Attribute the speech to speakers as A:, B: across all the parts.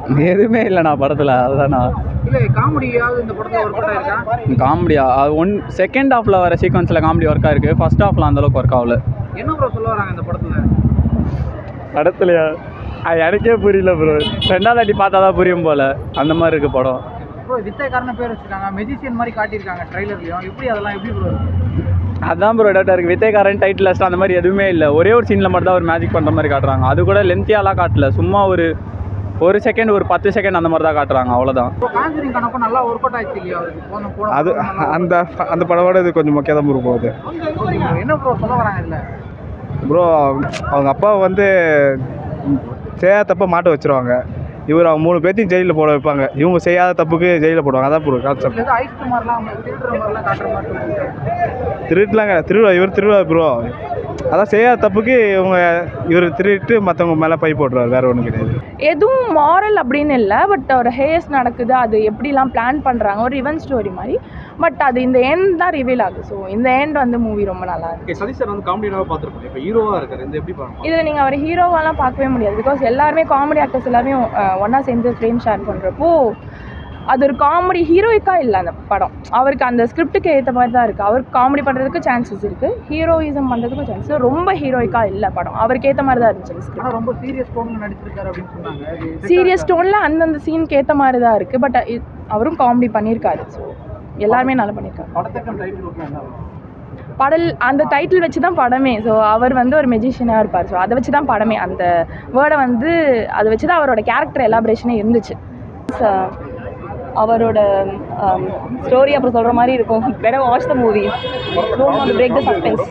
A: எதுவுமே இல்லைண்ணா படத்தில் அதுதாண்ணா
B: இல்லை காமெடியாவது இந்த படத்தில் ஒர்க் அவுட் ஆயிருக்கா
A: காமெடியா அது ஒன் செகண்ட் ஹாஃபில் வர சீக்வன்ஸில் காமெடி ஒர்க் ஆயிருக்கு ஃபர்ஸ்ட் ஹாஃபில் அந்தளவுக்கு ஒர்க் ஆகல
B: என்ன ப்ரோ சொல்ல வராங்க இந்த படத்தில்
A: படத்துலையா அது எனக்கே புரியல ப்ரோ ரெண்டாவது வாட்டி பார்த்தா தான் புரியும் போல் அந்த மாதிரி இருக்குது படம்
B: ப்ரோ வித்தைக்காரன பேர் வச்சிருக்காங்க மெஜிஷியன் மாதிரி காட்டியிருக்காங்க ட்ரைலர்லையும் எப்படி அதெல்லாம் எப்படி ப்ரோ
A: அதான் ப்ரோ டவுட்டாக இருக்குது வித்தைக்காரன் டைட்டில் லாஸ்ட் அந்த மாதிரி எதுவுமே இல்லை ஒரே ஒரு சீனில் மட்டும் தான் ஒரு மேஜிக் பண்ணுற மாதிரி காட்டுறாங்க அது கூட லென்த்தியாலாம் காட்டல சும்மா ஒரு ஒரு செகண்ட் ஒரு பத்து செகண்ட் அந்த மாதிரி தான் காட்டுறாங்க அவ்வளோதான்
B: இப்போ காஞ்சிரிங் கணக்கு நல்லா ஒர்க் அவுட் ஆயிடுச்சு இல்லையா அவருக்கு போன போன
C: அது அந்த அந்த படமோட இது கொஞ்சம் முக்கியம் தான் ப்ரோ போகுது
B: என்ன ப்ரோ சொல்ல வராங்க இதில்
C: ப்ரோ அவங்க அப்பா வந்து செய்யாத தப்பை மாட்ட வச்சிருவாங்க இவர் அவங்க மூணு பேர்த்தையும் ஜெயிலில் போட வைப்பாங்க இவங்க செய்யாத தப்புக்கு ஜெயிலில் போடுவாங்க அதான் ப்ரோ கான்செப்ட்
B: ஏதோ ஐஸ் மாதிரிலாம் திருடுற மாதிரிலாம் காட்டுற மாதிரி இருக்கு.
C: திருட்டுலாங்க திருவிழா இவர் திருவிழா ப்ரோ அதான் செய்யாத தப்புக்கு இவங்க இவர் திருட்டு மற்றவங்க மேலே பை போட்டுருவார் வேற ஒன்றும் கிடையாது
D: எதுவும் மாரல் அப்படின்னு இல்லை பட் ஒரு ஹேஸ் நடக்குது அது எப்படிலாம் பிளான் பண்ணுறாங்க ஒரு ரிவன் ஸ்டோரி மாதிரி பட் அது இந்த எண்ட் தான் ரிவீல் ஆகுது ஸோ இந்த எண்ட் வந்து மூவி ரொம்ப நல்லா இருக்கு
B: சதீஷ் சார் வந்து காமெடியாக பார்த்துருப்போம் இப்போ ஹீரோவாக இருக்காரு இந்த எப்படி பாருங்க
D: இதில் நீங்கள் அவர் ஹீரோவெல்லாம் பார்க்கவே முடியாது பிகாஸ் எல்லாருமே காமெடி ஆக்டர்ஸ் எல்லாருமே ஒன்றா சேர்ந்து ஃப்ரேம் ஷேர் பண்ணுறப்போ அது ஒரு காமெடி ஹீரோயிக்காக இல்லை அந்த படம் அவருக்கு அந்த ஸ்கிரிப்டுக்கு ஏற்ற மாதிரி தான் இருக்குது அவருக்கு காமெடி பண்ணுறதுக்கு சான்சஸ் இருக்குது ஹீரோயிசம் பண்ணுறதுக்கும் சான்சஸ் ரொம்ப ஹீரோயிக்காக இல்லை படம் அவருக்கு ஏற்ற மாதிரி தான் இருந்துச்சு ஸ்கிரிப்ட்
B: ஆனால் ரொம்ப சீரியஸ் டோனில் நடிச்சிருக்காரு அப்படின்னு சொன்னாங்க இது set
D: சீரியஸ்
B: ஆகுதா?
D: டோனில் அந்தந்த சீனுக்கு ஏற்ற மாதிரி தான் இருக்குது பட் அவரும் காமெடி பண்ணியிருக்காரு ஸோ எல்லாருமே நல்லா பண்ணியிருக்காரு
B: படத்துக்கு டைட்டில் ஓகே என்ன
D: படல் அந்த டைட்டில் வச்சு தான் படமே ஸோ அவர் வந்து ஒரு மெஜிஷியனாக இருப்பார் ஸோ அதை வச்சு தான் படமே அந்த வேர்டை வந்து அதை வச்சு தான் அவரோட கேரக்டர் எலாபரேஷனே இருந்துச்சு
E: ச- அவரோட ஸ்டோரி அப்புறம் சொல்கிற மாதிரி இருக்கும் better watch the movie don't break the suspense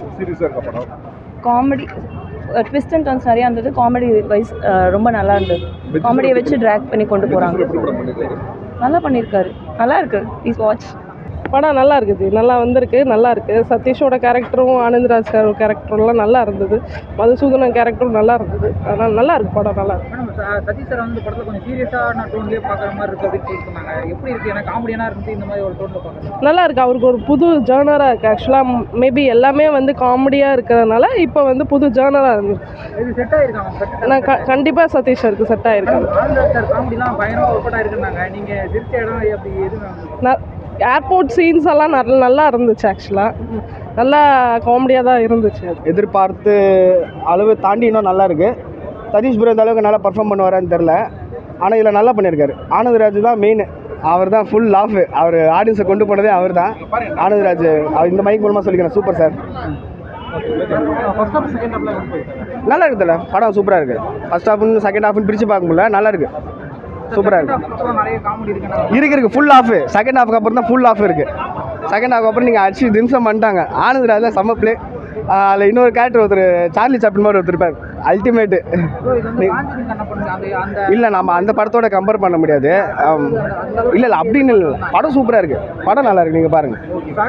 E: comedy twist and turns நிறையா இருந்தது காமெடி வைஸ் ரொம்ப நல்லா இருந்தது காமெடியை வச்சு ட்ராக் பண்ணி கொண்டு போகிறாங்க நல்லா பண்ணியிருக்காரு நல்லா இருக்கு ப்ளீஸ் வாட்ச்
F: படம் நல்லா இருக்குது நல்லா வந்திருக்கு நல்லா இருக்கு சதீஷோட கேரக்டரும் ஆனந்த்ராஜ் சார் கேரக்டர்லாம் நல்லா இருந்தது மதுசூதனன் கேரக்டரும் நல்லா இருந்தது அதனால் நல்லா இருக்கு படம் நல்லா இருக்கு
B: மேடம் ச- சதீஷ் சார் வந்து படத்தில் கொஞ்சம் சீரியஸான டோன்லேயே பார்க்குற மாதிரி இருக்கு அப்படின்னு சொல்லி சொன்னாங்க எப்படி இருக்கு ஏன்னா காமெடியான இருந்து இந்த மாதிரி ஒரு டோனில் பார்க்குறது
F: நல்லா இருக்கு அவருக்கு ஒரு புது ஜேர்னராக இருக்குது ஆக்சுவலாக மேபி எல்லாமே வந்து காமெடியாக இருக்கிறதுனால இப்போ வந்து புது ஜேர்னராக இருந்துருக்கு
B: இது செட் ஆயிருக்காங்க
F: நான் க கண்டிப்பாக சதீஷ் சாருக்கு செட் ஆகிருக்காங்க
B: ஆனந்த் சார் காமெடிலாம் பயங்கரமாக ஒர்க் அவுட் ஆயிருக்குனாங்க நீங்கள் சிரிச்ச இடம் அப்படி எதுவும்
F: நான் ஏர்போர்ட் சீன்ஸ் எல்லாம் நல்ல நல்லா இருந்துச்சு ஆக்சுவலாக நல்லா காமெடியாக தான் இருந்துச்சு அது
C: எதிர்பார்த்து அளவு தாண்டி இன்னும் நல்லா இருக்கு சதீஷ் ப்ரோ இந்த அளவுக்கு நல்லா பர்ஃபார்ம் பண்ணுவாரான்னு தெரில ஆனால் இதில் நல்லா பண்ணியிருக்காரு ஆனந்த்ராஜ் தான் மெயின் அவர் தான் ஃபுல் லாஃப் அவர் ஆடியன்ஸை கொண்டு போனதே அவர் தான் ஆனந்த்ராஜ் அவர் இந்த மைக் மூலமாக சொல்லிக்கிறேன் super sir
B: first half second ஹாஃப்ல
C: நல்லா இருக்குதுல்ல படம் சூப்பராக இருக்குது ஃபர்ஸ்ட் ஹாஃப்னு செகண்ட் ஹாஃப்னு பிரித்து பார்க்க முடியல நல்லா இருக்கு சூப்பராக இருக்கு
B: அப்புறம் நிறைய காமெடி இருக்குன்னா
C: இருக்கு இருக்கு ஃபுல் ஆஃப் செகண்ட் ஹாஃப்க்கு அப்புறம் தான் ஃபுல் ஆஃப் இருக்கு செகண்ட் ஹாஃப் அப்புறம் நீங்கள் அடிச்சு திம்சம் பண்ணிட்டாங்க ஆனந்த்ராஜில் செம்ம பிளே அதில் இன்னொரு கேரக்டர் ஒருத்தர் சார்லி சாப்பின் மாதிரி ஒருத்தர் இருப்பார் அல்டிமேட்டு
B: ப்ரோ இது வந்து காஞ்சிரிங் கண்ண பண்ணுங்க அந்த அந்த
C: இல்லை நம்ம அந்த படத்தோட கம்பேர் பண்ண முடியாது ஆம். இல்லை இல்லை அப்படின்னு இல்லை படம் சூப்பராக இருக்குது படம் நல்லா இருக்கு நீங்கள் பாருங்கள்